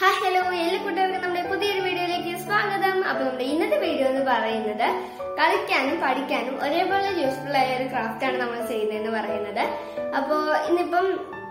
hi hello എല്ലാ കുട്ടികൾക്കും നമ്മുടെ പുതിയൊരു വീഡിയോയിലേക്ക് സ്വാഗതം അപ്പൊ നമ്മുടെ ഇന്നത്തെ വീഡിയോ എന്ന് പറയുന്നത് കളിക്കാനും പഠിക്കാനും ഒരേപോലെ യൂസ്ഫുൾ ആയ ഒരു ക്രാഫ്റ്റ് ആണ് നമ്മൾ ചെയ്യുന്നതെന്ന് പറയുന്നത് അപ്പോ ഇന്നിപ്പം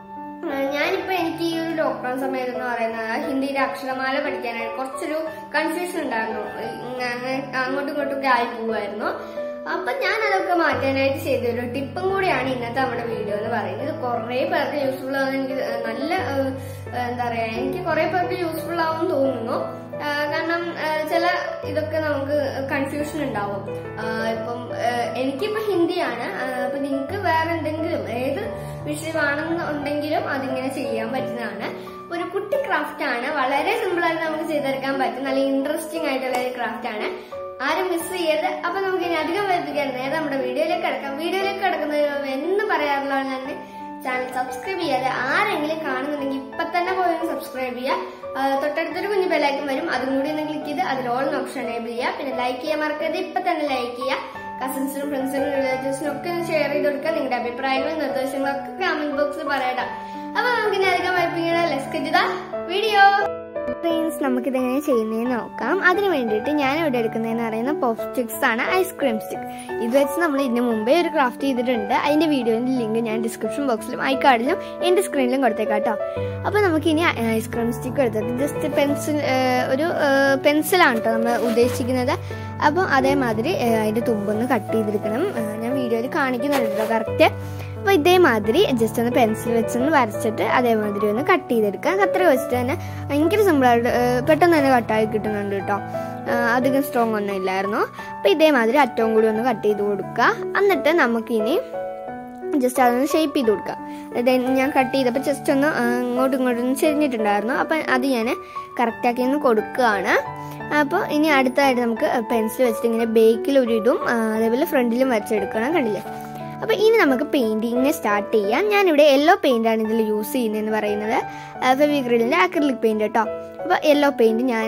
ആ, ഞാനിപ്പോ എനിക്ക് ഈ ഒരു ലോക്ക്ഡൌൺ സമയത്ത് എന്ന് പറയുന്നത് ഹിന്ദിയുടെ അക്ഷരമാല പഠിക്കാനായിട്ട് കുറച്ചൊരു കൺഫ്യൂഷൻ ഉണ്ടായിരുന്നു ഇങ്ങ- അങ്ങനെ അങ്ങോട്ടും ഇങ്ങോട്ടും ഒക്കെ ആയി പോവായിരുന്നു അപ്പൊ ഞാൻ അതൊക്കെ മാറ്റാനായിട്ട് ചെയ്ത ഒരു ടിപ്പും കൂടിയാണ് ഇന്നത്തെ നമ്മുടെ വീഡിയോ എന്ന് പറയുന്നത് ഇത് കുറെ പേർക്ക് യൂസ്ഫുൾ ആവുന്ന എനിക്ക് നല്ല ആ, എന്താ പറയാ എനിക്ക് കുറെ പേർക്ക് യൂസ്ഫുൾ ആവും തോന്നുന്നു ആ, കാരണം ആ, ചില ഇതൊക്കെ നമുക്ക് കൺഫ്യൂഷൻ ഉണ്ടാവും ആ, ഇപ്പം ആ, എനിക്കിപ്പോ ഹിന്ദിയാണ് ആ, അപ്പൊ നിങ്ങൾക്ക് വേറെ എന്തെങ്കിലും ഏത് വിഷയമാണെന്നുണ്ടെങ്കിലും അതിങ്ങനെ ചെയ്യാൻ പറ്റുന്നതാണ് ഒരു കുട്ടി ക്രാഫ്റ്റ് ആണ് വളരെ സിമ്പിൾ ആയിട്ട് നമുക്ക് ചെയ്തെടുക്കാൻ പറ്റും നല്ല ഇൻട്രസ്റ്റിംഗ് ആയിട്ടുള്ള ഒരു ക്രാഫ്റ്റ് ആണ് ആരും മിസ് ചെയ്യരുത് അപ്പൊ നമുക്ക് ഇനി അധികം വരുത്തിക്കാൻ നേരെ നമ്മുടെ വീഡിയോയിലേക്ക് കിടക്കാം വീഡിയോയിലേക്ക് കിടക്കുന്നത് എന്ന് പറയാറുള്ള ഞാൻ ചാനൽ സബ്സ്ക്രൈബ് ചെയ്യാതെ ആരെങ്കിലും കാണുന്നുണ്ടെങ്കിൽ ഇപ്പൊ തന്നെ പോയി ഒന്ന് സബ്സ്ക്രൈബ് ചെയ്യുക ആ, തൊട്ടടുത്തൊരു കുഞ്ഞു ബെല്ലൈക്കൻ വരും അതും കൂടി ഒന്ന് ക്ലിക്ക് ചെയ്ത് അതിൽ ഓൾ ഓപ്ഷൻ എനേബിൾ ചെയ്യുക പിന്നെ ലൈക്ക് ചെയ്യാൻ മറക്കരുത് ഇപ്പൊ തന്നെ ലൈക്ക് ചെയ്യുക കസിൻസിനും ഫ്രണ്ട്സിനും റിലേറ്റീവ്സിനും ഒക്കെ ഒന്ന് ഷെയർ ചെയ്ത് കൊടുക്കുക നിങ്ങളുടെ അഭിപ്രായങ്ങളും നിർദ്ദേശങ്ങളും ഒക്കെ കമന്റ് ബോക്സിൽ പറയടാം അപ്പൊ നമുക്ക് ഇനി അധികം വായിപ്പിക്കുന്ന ലെസ്കറ്റ് വീഡിയോ ഫ്രണ്ട്സ് നമുക്കിത് എങ്ങനെ ചെയ്യുന്നതെന്ന് നോക്കാം അതിന് വേണ്ടിയിട്ട് ഞാൻ ഇവിടെ എടുക്കുന്നതെന്ന് പറയുന്ന പോപ്പ് സ്റ്റിക്സ് ആണ് ഐസ്ക്രീം സ്റ്റിക്ക് ഇത് വെച്ച് നമ്മൾ ഇതിന് മുമ്പേ ഒരു ക്രാഫ്റ്റ് ചെയ്തിട്ടുണ്ട് അതിന്റെ വീഡിയോന്റെ ലിങ്ക് ഞാൻ ഡിസ്ക്രിപ്ഷൻ ബോക്സിലും ഐ കാർഡിലും എൻ്റെ സ്ക്രീനിലും കൊടുത്തേക്കാം കേട്ടോ അപ്പോൾ നമുക്ക് ഇനി ഐസ്ക്രീം സ്റ്റിക്ക് എടുത്തിട്ട് ജസ്റ്റ് പെൻസിൽ ഒരു പെൻസിലാണ് കേട്ടോ നമ്മൾ ഉദ്ദേശിക്കുന്നത് അപ്പോൾ അതേമാതിരി ഏഹ്, അതിന്റെ തുമ്പൊന്ന് കട്ട് ചെയ്തെടുക്കണം ഏഹ്, ഞാൻ വീഡിയോയിൽ കാണിക്കുന്നുണ്ട് കേട്ടോ കറക്റ്റ് അപ്പോൾ ഇതേമാതിരി ജസ്റ്റ് ഒന്ന് പെൻസിൽ വെച്ചൊന്ന് വരച്ചിട്ട് അതേമാതിരി ഒന്ന് കട്ട് ചെയ്തെടുക്കാം കത്ര വെച്ചിട്ട് തന്നെ ഭയങ്കര സിമ്പിളായിട്ട് പെട്ടെന്ന് തന്നെ കട്ടായി കിട്ടുന്നുണ്ട് കേട്ടോ ആ, അധികം സ്ട്രോങ് ഒന്നും ഇല്ലായിരുന്നു അപ്പോൾ ഇതേമാതിരി അറ്റവും കൂടി ഒന്ന് കട്ട് ചെയ്ത് കൊടുക്കുക എന്നിട്ട് നമുക്കിനി ജസ്റ്റ് അതൊന്ന് ഷേപ്പ് ചെയ്ത് കൊടുക്കുക അതായത് ഞാൻ കട്ട് ചെയ്തപ്പോൾ ജസ്റ്റ് ഒന്ന് ആ, ഇങ്ങോട്ടും ഇങ്ങോട്ടും ഒന്ന് ചെരിഞ്ഞിട്ടുണ്ടായിരുന്നു അപ്പം അത് ഞാൻ കറക്റ്റാക്കി ഒന്ന് കൊടുക്കുകയാണ് അപ്പോൾ ഇനി അടുത്തതായിട്ട് നമുക്ക് പെൻസിൽ വെച്ചിട്ട് ഇങ്ങനെ ബേക്കിൽ ഒരു ഇതും ആ, അതേപോലെ ഫ്രണ്ടിലും വരച്ചെടുക്കണം കണ്ടില്ലേ അപ്പോൾ ഇനി നമുക്ക് പെയിൻറ്റിങ് സ്റ്റാർട്ട് ചെയ്യാം ഞാനിവിടെ യെല്ലോ പെയിൻ്റാണ് ഇതിൽ യൂസ് ചെയ്യുന്നതെന്ന് പറയുന്നത് ഫെവിഗ്രിലിൻ്റെ അക്രിലിക് പെയിൻറ് കേട്ടോ അപ്പോൾ യെല്ലോ പെയിൻറ് ഞാൻ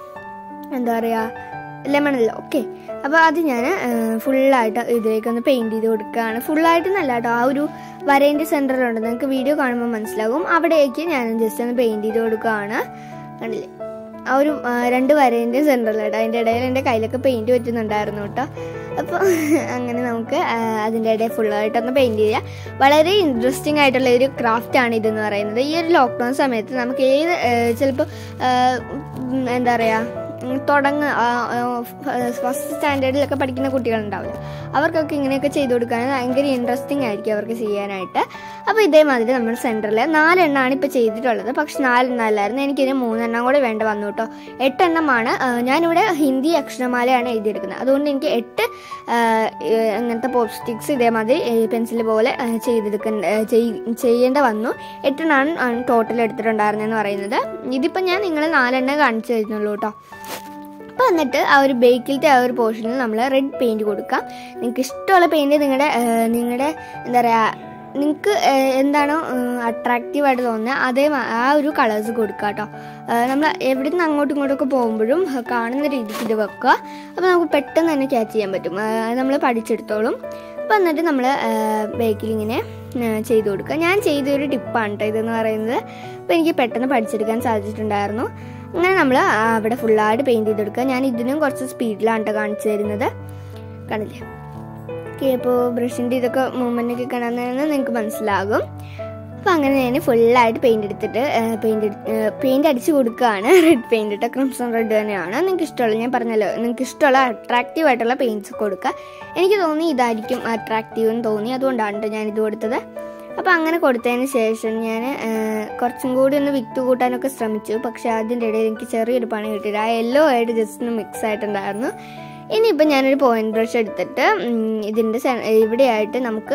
എന്താ പറയുക ലെമണല്ലോ ഓക്കെ അപ്പോൾ അത് ഞാൻ ഫുള്ളായിട്ട് ഇതിലേക്ക് ഒന്ന് പെയിൻറ് ചെയ്ത് കൊടുക്കുകയാണ് ഫുള്ളായിട്ട് നല്ല കേട്ടോ ആ ഒരു വരേൻ്റെ സെൻറ്ററിലുണ്ട് നിങ്ങൾക്ക് വീഡിയോ കാണുമ്പോൾ മനസ്സിലാകും അവിടേക്ക് ഞാൻ ജസ്റ്റ് ഒന്ന് പെയിൻറ് ചെയ്ത് കൊടുക്കുകയാണ് കണ്ടില്ലേ ആ ഒരു ആ, രണ്ട് വരേൻ്റെ സെൻറ്ററിലായിട്ട് അതിൻ്റെ ഇടയിൽ എൻ്റെ കയ്യിലൊക്കെ പെയിൻറ് പറ്റുന്നുണ്ടായിരുന്നു കേട്ടോ അപ്പോൾ അങ്ങനെ നമുക്ക് ആ, അതിൻ്റെ ഇടയിൽ ഫുള്ളായിട്ടൊന്ന് പെയിൻറ് ചെയ്യുക വളരെ ഇൻട്രസ്റ്റിംഗ് ആയിട്ടുള്ള ഒരു ക്രാഫ്റ്റാണ് ഇതെന്ന് പറയുന്നത് ഈ ഒരു ലോക്ക്ഡൗൺ സമയത്ത് നമുക്ക് ഏത് ചിലപ്പോൾ എന്താ പറയുക ഉം, തുടങ്ങ ഫസ്റ്റ് സ്റ്റാൻഡേർഡിലൊക്കെ പഠിക്കുന്ന കുട്ടികളുണ്ടാവില്ല അവർക്കൊക്കെ ഇങ്ങനെയൊക്കെ ചെയ്തു കൊടുക്കാൻ ഭയങ്കര ഇൻട്രസ്റ്റിംഗ് ആയിരിക്കും അവർക്ക് ചെയ്യാനായിട്ട് അപ്പോൾ ഇതേമാതിരി നമ്മൾ സെൻറ്ററിൽ നാലെണ്ണമാണ് ഇപ്പോൾ ചെയ്തിട്ടുള്ളത് പക്ഷെ നാലെണ്ണം അല്ലായിരുന്നു എനിക്കിതിന് മൂന്നെണ്ണം കൂടെ വേണ്ട വന്നു കേട്ടോ എട്ടെണ്ണമാണ് ആ, ഞാനിവിടെ ഹിന്ദി അക്ഷരമാലയാണ് എഴുതിയെടുക്കുന്നത് അതുകൊണ്ട് എനിക്ക് എട്ട് ആ, ഏഹ്, അങ്ങനത്തെ പോപ്പ് സ്റ്റിക്സ് ഇതേമാതിരി പെൻസിൽ പോലെ ആ, ചെയ്തെടുക്കേണ്ട ആ, ചെയ്- ചെയ്യേണ്ട വന്നു എട്ടെണ്ണമാണ് ടോട്ടൽ എടുത്തിട്ടുണ്ടായിരുന്നെന്ന് പറയുന്നത് ഇതിപ്പോൾ ഞാൻ നിങ്ങൾ നാലെണ്ണം കാണിച്ചു തരുന്നുള്ളൂ കേട്ടോ അപ്പോൾ എന്നിട്ട് ആ ഒരു ബേക്കിലത്തെ ആ ഒരു പോർഷനിൽ നമ്മൾ റെഡ് പെയിൻറ് കൊടുക്കാം നിങ്ങൾക്ക് ഇഷ്ടമുള്ള പെയിൻറ് നിങ്ങളുടെ നിങ്ങളുടെ എന്താ പറയുക നിങ്ങൾക്ക് എന്താണോ അട്രാക്റ്റീവായിട്ട് തോന്നുന്നത് അതേ മ- ആ ഒരു കളേഴ്സ് കൊടുക്കുക കേട്ടോ നമ്മൾ എവിടെ നിന്ന് അങ്ങോട്ടും ഇങ്ങോട്ടൊക്കെ പോകുമ്പോഴും ആ, കാണുന്ന രീതിക്ക് ഇത് വെക്കുക അപ്പോൾ നമുക്ക് പെട്ടെന്ന് തന്നെ ക്യാച്ച് ചെയ്യാൻ പറ്റും നമ്മൾ പഠിച്ചെടുത്തോളും അപ്പോൾ എന്നിട്ട് നമ്മൾ ബേക്കിൽ ഇങ്ങനെ ആ, ചെയ്ത് കൊടുക്കുക ഞാൻ ചെയ്തൊരു ടിപ്പാണ് കേട്ടോ ഇതെന്ന് പറയുന്നത് അപ്പോൾ എനിക്ക് പെട്ടെന്ന് പഠിച്ചെടുക്കാൻ സാധിച്ചിട്ടുണ്ടായിരുന്നു അങ്ങനെ നമ്മൾ അവിടെ ഫുള്ളായിട്ട് പെയിൻറ് ചെയ്ത് കൊടുക്കുക ഞാൻ ഇതിനും കുറച്ച് സ്പീഡിലാണ് കേട്ടോ കാണിച്ചു തരുന്നത് കണ്ടില്ലേ ഓക്കെ അപ്പോൾ ബ്രഷിൻ്റെ ഇതൊക്കെ മൂവ്മെൻ്റ് ഒക്കെ കാണാമെന്ന് നിങ്ങൾക്ക് മനസ്സിലാകും അപ്പോൾ അങ്ങനെ ഞാൻ ഫുള്ളായിട്ട് പെയിൻ്റ് എടുത്തിട്ട് പെയിൻ്റ് പെയിൻ്റ് അടിച്ച് കൊടുക്കുകയാണ് റെഡ് പെയിൻ്റ് ഇട്ട ക്രിംസൺ റെഡ് തന്നെയാണ് നിങ്ങൾക്ക് ഇഷ്ടമുള്ള ഞാൻ പറഞ്ഞല്ലോ നിങ്ങൾക്ക് ഇഷ്ടമുള്ള അട്രാക്റ്റീവ് ആയിട്ടുള്ള പെയിൻറ്റ്സ് കൊടുക്കുക എനിക്ക് തോന്നി ഇതായിരിക്കും അട്രാക്റ്റീവ് എന്ന് തോന്നി അതുകൊണ്ടാണ് കേട്ടോ ഞാനിത് കൊടുത്തത് അപ്പോൾ അങ്ങനെ കൊടുത്തതിന് ശേഷം ഞാൻ കുറച്ചും കൂടി ഒന്ന് വിത്ത് കൂട്ടാനൊക്കെ ശ്രമിച്ചു പക്ഷേ അതിൻ്റെ ഇടയിൽ എനിക്ക് ചെറിയൊരു പണി കിട്ടിയില്ല ആ യെല്ലോ ആയിട്ട് ജസ്റ്റ് ഒന്ന് മിക്സ് ആയിട്ടുണ്ടായിരുന്നു ഇനിയിപ്പോൾ ഞാനൊരു പോയിന്റ് ബ്രഷ് എടുത്തിട്ട് ഉം, ഇതിൻ്റെ സെ- ഇവിടെയായിട്ട് നമുക്ക്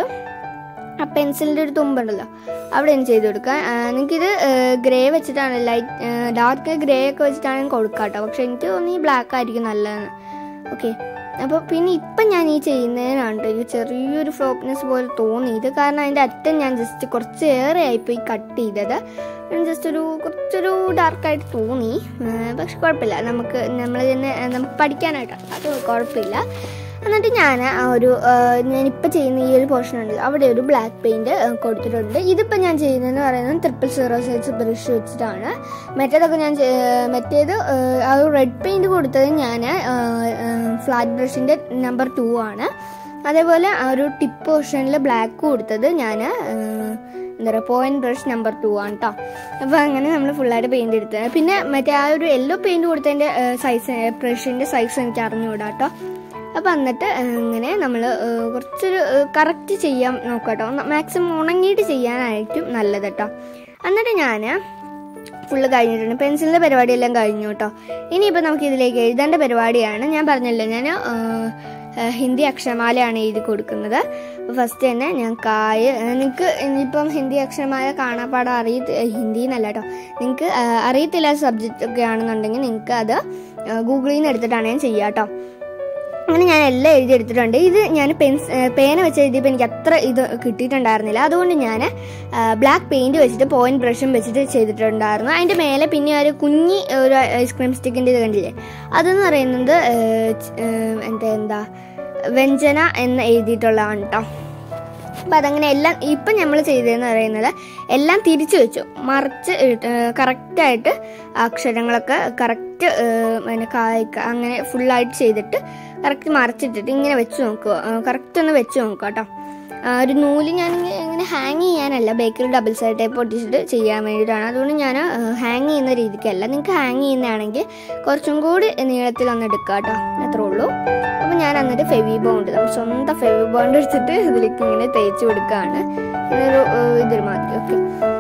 ആ പെൻസിലിൻ്റെ ഒരു തുമ്പുണ്ടല്ലോ അവിടെ ഒന്ന് ചെയ്ത് കൊടുക്കുക നിങ്ങൾക്കിത് ഗ്രേ വെച്ചിട്ടാണ് ലൈറ്റ് ഡാർക്ക് ഗ്രേ ഒക്കെ വെച്ചിട്ടാണ് കൊടുക്കുക കേട്ടോ പക്ഷെ എനിക്ക് തോന്നി ബ്ലാക്ക് ആയിരിക്കും നല്ലതെന്ന് ഓക്കെ അപ്പോൾ പിന്നെ ഇപ്പം ഞാൻ ഈ ചെയ്യുന്നതിനാണ് ട്ടോ ഒരു ചെറിയൊരു ഫ്ലോപ്നെസ് പോലെ തോന്നിയത് കാരണം അതിൻ്റെ അറ്റം ഞാൻ ജസ്റ്റ് കുറച്ച് ഏറെ ആയിപ്പോയി കട്ട് ചെയ്തത് ജസ്റ്റ് ഒരു കുറച്ചൊരു ഡാർക്കായിട്ട് തോന്നി ആ, പക്ഷെ കുഴപ്പമില്ല നമുക്ക് നമ്മൾ തന്നെ നമുക്ക് പഠിക്കാനായിട്ടാണ് അത് കുഴപ്പമില്ല എന്നിട്ട് ഞാൻ ആ ഒരു ആ, ഞാനിപ്പോൾ ചെയ്യുന്ന ഈ ഒരു പോർഷൻ ഉണ്ട് അവിടെ ഒരു ബ്ലാക്ക് പെയിന്റ് കൊടുത്തിട്ടുണ്ട് ഇതിപ്പോൾ ഞാൻ ചെയ്യുന്നതെന്ന് പറയുന്നത് ട്രിപ്പിൾ സീറോ സൈസ് ബ്രഷ് വെച്ചിട്ടാണ് മറ്റേതൊക്കെ ഞാൻ ചെയ്- മറ്റേത് ആ, ആ ഒരു റെഡ് പെയിന്റ് കൊടുത്തത് ഞാൻ ഫ്ലാറ്റ് ബ്രഷിൻ്റെ നമ്പർ ടു ആണ് അതേപോലെ ആ ഒരു ടിപ്പ് പോർഷനിൽ ബ്ലാക്ക് കൊടുത്തത് ഞാൻ എന്താ പറയുക പോയിന്റ് ബ്രഷ് നമ്പർ ടു ആണ് കേട്ടോ അപ്പോൾ അങ്ങനെ നമ്മൾ ഫുള്ളായിട്ട് പെയിന്റ് എടുത്തത് പിന്നെ മറ്റേ ആ ഒരു യെല്ലോ പെയിന്റ് കൊടുത്തതിൻ്റെ സൈസ് ബ്രഷിൻ്റെ സൈസ് എനിക്ക് അറിഞ്ഞുകൂടാ കേട്ടോ അപ്പോൾ എന്നിട്ട് ഇങ്ങനെ നമ്മൾ കുറച്ചൊരു കറക്റ്റ് ചെയ്യാൻ നോക്കാം കേട്ടോ മാക്സിമം ഉണങ്ങിയിട്ട് ചെയ്യാനായിരിക്കും നല്ലത് കേട്ടോ എന്നിട്ട് ഞാൻ ഫുള്ള് കഴിഞ്ഞിട്ടുണ്ട് പെൻസിലിൻ്റെ പരിപാടിയെല്ലാം കഴിഞ്ഞു കേട്ടോ ഇനിയിപ്പോൾ നമുക്ക് ഇതിലേക്ക് എഴുതേണ്ട പരിപാടിയാണ് ഞാൻ പറഞ്ഞല്ലോ ഞാൻ ഹിന്ദി അക്ഷരമാലയാണ് എഴുതി കൊടുക്കുന്നത് ഫസ്റ്റ് തന്നെ ഞാൻ കായ് നിങ്ങൾക്ക് ഇനിയിപ്പം ഹിന്ദി അക്ഷരമാല കാണാപ്പാടം അറിയ ഹിന്ദി എന്നല്ല കേട്ടോ നിങ്ങൾക്ക് അറിയത്തില്ല സബ്ജക്റ്റ് ഒക്കെ ആണെന്നുണ്ടെങ്കിൽ നിങ്ങൾക്ക് അത് ഗൂഗിളിൽ നിന്ന് എടുത്തിട്ടാണ് ഞാൻ ചെയ്യുക കേട്ടോ അങ്ങനെ ഞാൻ എല്ലാം എഴുതി എടുത്തിട്ടുണ്ട് ഇത് ഞാൻ പെൻസ് പേന വെച്ച് എഴുതിയപ്പോൾ എനിക്ക് അത്ര ഇത് കിട്ടിയിട്ടുണ്ടായിരുന്നില്ല അതുകൊണ്ട് ഞാൻ ബ്ലാക്ക് പെയിന്റ് വെച്ചിട്ട് പോയിന്റ് ബ്രഷും വെച്ചിട്ട് ചെയ്തിട്ടുണ്ടായിരുന്നു അതിൻ്റെ മേലെ പിന്നെ ഒരു കുഞ്ഞി ഒരു ഐസ്ക്രീം സ്റ്റിക്കിൻ്റെ ഇത് കണ്ടില്ലേ അതെന്ന് പറയുന്നത് ഏഹ്, ച്- ഏഹ്, എന്താ എന്താ വ്യഞ്ജന എന്ന് എഴുതിയിട്ടുള്ളതാണ് കേട്ടോ അപ്പം അതങ്ങനെ എല്ലാം ഇപ്പം നമ്മൾ ചെയ്തതെന്ന് പറയുന്നത് എല്ലാം തിരിച്ചു വെച്ചു മറിച്ച് കറക്റ്റായിട്ട് അക്ഷരങ്ങളൊക്കെ കറക്റ്റ് പിന്നെ കായ്ക്ക അങ്ങനെ ഫുള്ളായിട്ട് ചെയ്തിട്ട് കറക്റ്റ് മറിച്ചിട്ടിട്ട് ഇങ്ങനെ വെച്ച് നോക്കുക കറക്റ്റ് ഒന്ന് വെച്ച് നോക്കുക കേട്ടോ ആ, ഒരു നൂല് ഞാൻ ഇങ്ങനെ ഇങ്ങനെ ഹാങ് ചെയ്യാനല്ല ബേക്കറി ഡബിൾ സൈഡ് ടൈപ്പ് ഒട്ടിച്ചിട്ട് ചെയ്യാൻ വേണ്ടിയിട്ടാണ് അതുകൊണ്ട് ഞാൻ ഹാങ് ചെയ്യുന്ന രീതിക്കല്ല നിങ്ങൾക്ക് ഹാങ് ചെയ്യുന്നതാണെങ്കിൽ കുറച്ചും കൂടി നീളത്തിലൊന്ന് എടുക്കുക കേട്ടോ അത്രേ ഉള്ളൂ അപ്പോൾ ഞാൻ എന്നിട്ട് ഫെവി ബോണ്ട് നമ്മൾ സ്വന്തം ഫെവി ബോണ്ട് എടുത്തിട്ട് ഇതിലേക്ക് ഇങ്ങനെ തേച്ച് കൊടുക്കുകയാണ് ഇതൊരു ഏഹ്, ഇതൊരു മാതിരി ഓക്കെ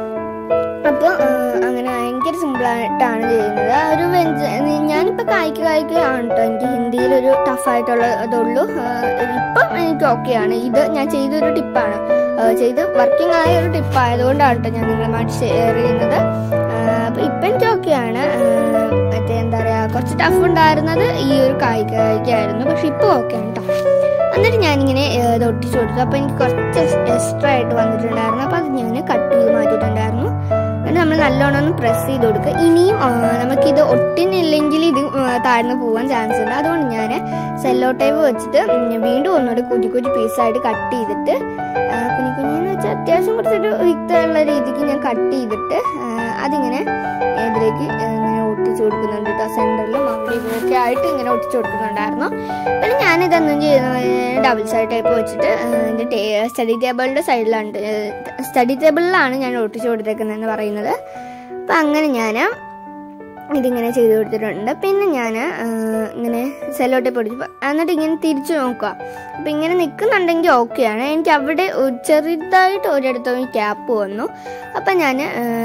അപ്പോൾ അങ്ങനെ ഭയങ്കര സിമ്പിളായിട്ടാണ് ചെയ്യുന്നത് ആ ഒരു വെഞ്ച ഞാനിപ്പോൾ കായ്ക്ക് കായ്ക്കുകയാണ് കേട്ടോ എനിക്ക് ഹിന്ദിയിലൊരു ടഫായിട്ടുള്ള ഇതുള്ളൂ ഇപ്പം എനിക്ക് ഓക്കെയാണ് ഇത് ഞാൻ ചെയ്തൊരു ടിപ്പാണ് ചെയ്ത് വർക്കിംഗ് ആയ ഒരു ടിപ്പ് ആയതുകൊണ്ടാണ് കേട്ടോ ഞാൻ നിങ്ങളുമായിട്ട് ഷെയർ ചെയ്യുന്നത് അപ്പോൾ ഇപ്പം എനിക്ക് ഓക്കെയാണ് മറ്റേ എന്താ പറയുക കുറച്ച് ടഫ് ഉണ്ടായിരുന്നത് ഈ ഒരു കായ്ക്ക് കായ്ക്കായിരുന്നു പക്ഷെ ഇപ്പോൾ ഓക്കെയാണ് കേട്ടോ എന്നിട്ട് ഞാനിങ്ങനെ ഏഹ്, ഇത് ഒട്ടിച്ചു കൊടുത്തു അപ്പോൾ എനിക്ക് കുറച്ച് എക്സ്ട്രാ ആയിട്ട് വന്നിട്ടുണ്ടായിരുന്നു അപ്പോൾ അത് ഞാൻ കട്ട് ചെയ്ത് മാറ്റിയിട്ടുണ്ടായിരുന്നു എന്നിട്ട് നമ്മൾ നല്ലോണം ഒന്ന് പ്രസ് ചെയ്ത് കൊടുക്കുക ഇനിയും ആ, നമുക്കിത് ഒട്ടിനില്ലെങ്കിൽ ഇത് ആ, താഴ്ന്നു പോകാൻ ചാൻസ് ഉണ്ട് അതുകൊണ്ട് ഞാൻ സെല്ലോ ടൈപ്പ് വെച്ചിട്ട് ഉം, വീണ്ടും ഒന്നുകൂടി കുഞ്ഞു കുഞ്ഞു പീസായിട്ട് കട്ട് ചെയ്തിട്ട് ആ, കുഞ്ഞു കുഞ്ഞെന്ന് വെച്ചാൽ അത്യാവശ്യം കുറച്ചൊരു വിക്തമുള്ള രീതിക്ക് ഞാൻ കട്ട് ചെയ്തിട്ട് ആ, അതിങ്ങനെ ഇതിലേക്ക് ഇങ്ങനെ ഒട്ടിച്ചു കൊടുക്കുന്നുണ്ട് കേട്ടോ സെൻറ്ററിലും അവിടെ ഇവിടെയൊക്കെ ആയിട്ട് ഇങ്ങനെ ഒട്ടിച്ചു കൊടുക്കുന്നുണ്ടായിരുന്നു പിന്നെ ഞാനിതൊന്നും ചെയ്യുന്നത് ഡബിൾ സൈഡ് ടൈപ്പ് വെച്ചിട്ട് എൻ്റെ സ്റ്റഡി ടേബിളിൻ്റെ സൈഡിലാണ് സ്റ്റഡി ടേബിളിലാണ് ഞാൻ ഒട്ടിച്ചു കൊടുത്തേക്കുന്നതെന്ന് പറയുന്നത് അപ്പം അങ്ങനെ ഞാൻ ഇതിങ്ങനെ ചെയ്ത് കൊടുത്തിട്ടുണ്ട് പിന്നെ ഞാൻ ഇങ്ങനെ സെല്ലോ ടേപ്പ് ഒടിച്ച് എന്നിട്ട് ഇങ്ങനെ തിരിച്ചു നോക്കുക അപ്പം ഇങ്ങനെ നിൽക്കുന്നുണ്ടെങ്കിൽ ഓക്കെയാണ് എനിക്ക് അവിടെ ഒരു ചെറുതായിട്ട് ഒരിടത്തും ക്യാപ്പ് വന്നു അപ്പം ഞാൻ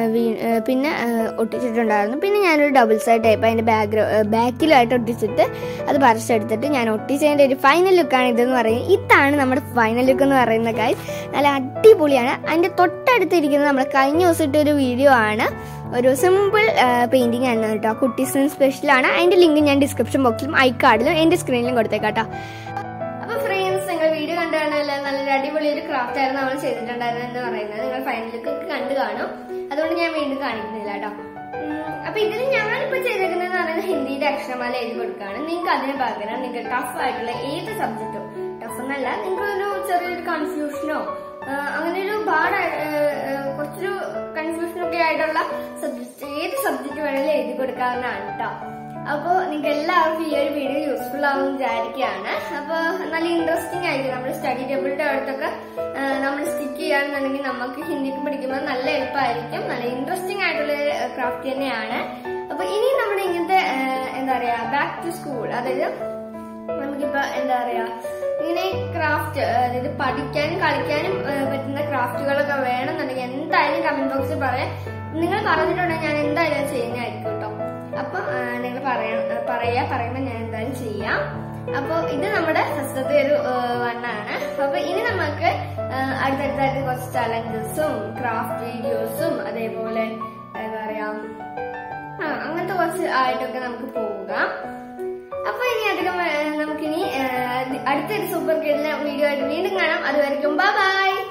പിന്നെ ആ, ഒട്ടിച്ചിട്ടുണ്ടായിരുന്നു പിന്നെ ഞാനൊരു ഡബിൾ സൈഡ് ടൈപ്പ് അതിൻ്റെ ബാക്ക് ബാക്കിലായിട്ട് ഒട്ടിച്ചിട്ട് അത് പറിച്ചെടുത്തിട്ട് ഞാൻ ഒട്ടിച്ചതിൻ്റെ ഒരു ഫൈനൽ ലുക്കാണ് ഇതെന്ന് പറയുന്നത് ഇതാണ് നമ്മുടെ ഫൈനൽ ലുക്ക് എന്ന് പറയുന്ന കാര്യം നല്ല അടിപൊളിയാണ് അതിൻ്റെ തൊട്ടടുത്തിരിക്കുന്നത് നമ്മൾ കഴിഞ്ഞ ദിവസം ഇട്ട ഒരു വീഡിയോ ആണ് ഒരു സിമ്പിൾ പെയിന്റിംഗ് ആണ് കേട്ടോ കുട്ടീസിന് സ്പെഷ്യൽ ആണ് അതിന്റെ ലിങ്ക് ഞാൻ ഡിസ്ക്രിപ്ഷൻ ബോക്സിലും ഐ കാർഡിലും എന്റെ സ്ക്രീനിലും കൊടുത്തേക്കാം കേട്ടോ അപ്പൊ ഫ്രണ്ട്സ് നിങ്ങൾ വീഡിയോ കണ്ടാണല്ലോ നല്ലൊരു അടിപൊളി ഒരു ക്രാഫ്റ്റ് ആയിരുന്നു നമ്മൾ ചെയ്തിട്ടുണ്ടായിരുന്നത് എന്ന് പറയുന്നത് നിങ്ങൾ ഫൈനൽ ലുക്ക് കണ്ടു കാണും അതുകൊണ്ട് ഞാൻ വീണ്ടും കാണിക്കുന്നില്ല കേട്ടോ ഉം, അപ്പൊ ഇതിൽ ഞാനിപ്പോ ചെയ്തേക്കുന്നത് പറയുന്നത് ഹിന്ദിയുടെ അക്ഷരമാല എഴുതി കൊടുക്കുകയാണ് നിങ്ങൾക്ക് അതിന് പകരം നിങ്ങൾക്ക് ടഫ് ആയിട്ടുള്ള ഏത് സബ്ജക്റ്റും ടഫ് എന്നല്ല നിങ്ങൾക്ക് ഒരു ചെറിയൊരു കൺഫ്യൂഷനോ അങ്ങനെ ഒരു പാട കുറച്ചൊരു കൺഫ്യൂഷൻ ഒക്കെ ആയിട്ടുള്ള സബ്ജക്ട് ഏത് സബ്ജക്ട് വേണമെങ്കിലും എഴുതി കൊടുക്കാവുന്നതാണ് കേട്ടോ അപ്പോൾ നിങ്ങൾക്ക് എല്ലാവർക്കും ഈ ഒരു വീഡിയോ യൂസ്ഫുൾ ആവും വിചാരിക്കുകയാണ് അപ്പോൾ നല്ല ഇൻട്രസ്റ്റിംഗ് ആയിരിക്കും നമ്മൾ സ്റ്റഡി ടേബിളിന്റെ അടുത്തൊക്കെ നമ്മൾ സ്റ്റിക്ക് ചെയ്യുകയാണെന്നുണ്ടെങ്കിൽ നമുക്ക് ഹിന്ദിക്ക് പഠിക്കുമ്പോൾ നല്ല എളുപ്പമായിരിക്കും നല്ല ഇൻട്രസ്റ്റിംഗ് ആയിട്ടുള്ള ക്രാഫ്റ്റ് തന്നെയാണ് അപ്പൊ ഇനി നമ്മുടെ ഇങ്ങനത്തെ ആ, എന്താ പറയാ ബാക്ക് ടു സ്കൂൾ അതായത് നമുക്കിപ്പോ എന്താ പറയാ ഇങ്ങനെ ക്രാഫ്റ്റ് അതായത് പഠിക്കാനും കളിക്കാനും ആ, പറ്റുന്ന ക്രാഫ്റ്റുകളൊക്കെ വേണമെന്നുണ്ടെങ്കിൽ എന്തായാലും കമന്റ് ബോക്സിൽ പറയാം നിങ്ങൾ പറഞ്ഞിട്ടുണ്ടെങ്കിൽ ഞാൻ എന്തായാലും അത് ചെയ്യുന്നതായിരിക്കും കേട്ടോ അപ്പൊ നിങ്ങൾ പറയാ പറയാ പറയുമ്പോൾ ഞാൻ എന്തായാലും ചെയ്യാം അപ്പൊ ഇത് നമ്മുടെ ഫസ്റ്റത്തെ ഒരു വണ്ണാണ് അപ്പൊ ഇനി നമുക്ക് ആ, അടുത്തടുത്തായിട്ട് കുറച്ച് ചലഞ്ചസും ക്രാഫ്റ്റ് വീഡിയോസും അതേപോലെ എന്താ പറയാ ആ അങ്ങനത്തെ കുറച്ച് ആയിട്ടൊക്കെ നമുക്ക് പോകാം അപ്പൊ ഇനി അധികം ഏ, നമുക്കിനി ഏ, അടുത്തൊരു സൂപ്പർ കിഡിലെ വീഡിയോ ആയിട്ട് വീണ്ടും കാണാം അതുവരെയും ബൈ ബൈ